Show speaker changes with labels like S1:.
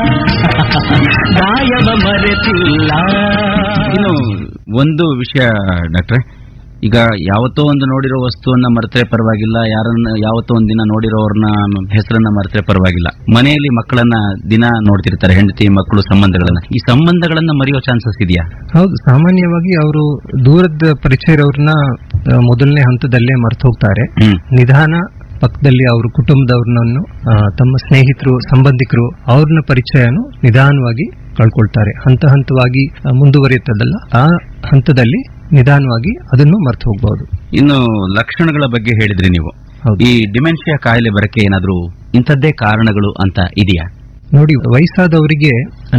S1: ಗಾಯವ ಮರೆತಿಲ್ಲ
S2: ಇನ್ನು ಒಂದು ವಿಷಯ ಡಾಕ್ಟ್ರೆ ಈಗ ಯಾವತ್ತೋ ಒಂದು ನೋಡಿರೋ ವಸ್ತುವನ್ನ ಮರೆತರೆ ಪರವಾಗಿಲ್ಲ ಯಾರನ್ನ ಯಾವತ್ತೋ ಒಂದಿನ ನೋಡಿರೋರ್ನ ಹೆಸರನ್ನ ಮರೆತರೆ ಪರವಾಗಿಲ್ಲ ಮನೆಯಲ್ಲಿ ಮಕ್ಕಳನ್ನ ದಿನ ನೋಡ್ತಿರ್ತಾರೆ ಹೆಂಡತಿ ಮಕ್ಕಳು ಸಂಬಂಧಗಳನ್ನ ಈ ಸಂಬಂಧಗಳನ್ನ ಮರೆಯೋ ಚಾನ್ಸಸ್ ಇದೆಯಾ
S3: ಹೌದು ಸಾಮಾನ್ಯವಾಗಿ ಅವರು ದೂರದ ಪರಿಚಯ ಇರೋರ್ನ ಆ, ಮೊದಲನೇ ಹಂತದಲ್ಲೇ ಮರ್ತು ಹೋಗ್ತಾರೆ
S2: ಹ್ಮ್
S3: ನಿಧಾನ ಪಕ್ಕದಲ್ಲಿ ಅವ್ರ ಕುಟುಂಬದವ್ರನ್ನು ಆ, ತಮ್ಮ ಸ್ನೇಹಿತರು ಸಂಬಂಧಿಕರು ಅವ್ರನ್ನ ಪರಿಚಯನು ನಿಧಾನವಾಗಿ ಕಳ್ಕೊಳ್ತಾರೆ ಹಂತ ಹಂತವಾಗಿ ಆ, ಮುಂದುವರಿಯುತ್ತದಲ್ಲ ಆ ಹಂತದಲ್ಲಿ ನಿಧಾನವಾಗಿ ಅದನ್ನು ಮರ್ತು ಹೋಗ್ಬಹುದು
S2: ಇನ್ನು ಲಕ್ಷಣಗಳ ಬಗ್ಗೆ ಹೇಳಿದ್ರಿ ನೀವು
S3: ಹೌದು
S2: ಈ ಡಿಮೆನ್ಷಿಯಾ ಕಾಯಿಲೆ ಬರಕ್ಕೆ ಏನಾದ್ರೂ ಇಂಥದ್ದೇ ಕಾರಣಗಳು ಅಂತ ಇದೆಯಾ
S3: ನೋಡಿ ವಯಸ್ಸಾದವರಿಗೆ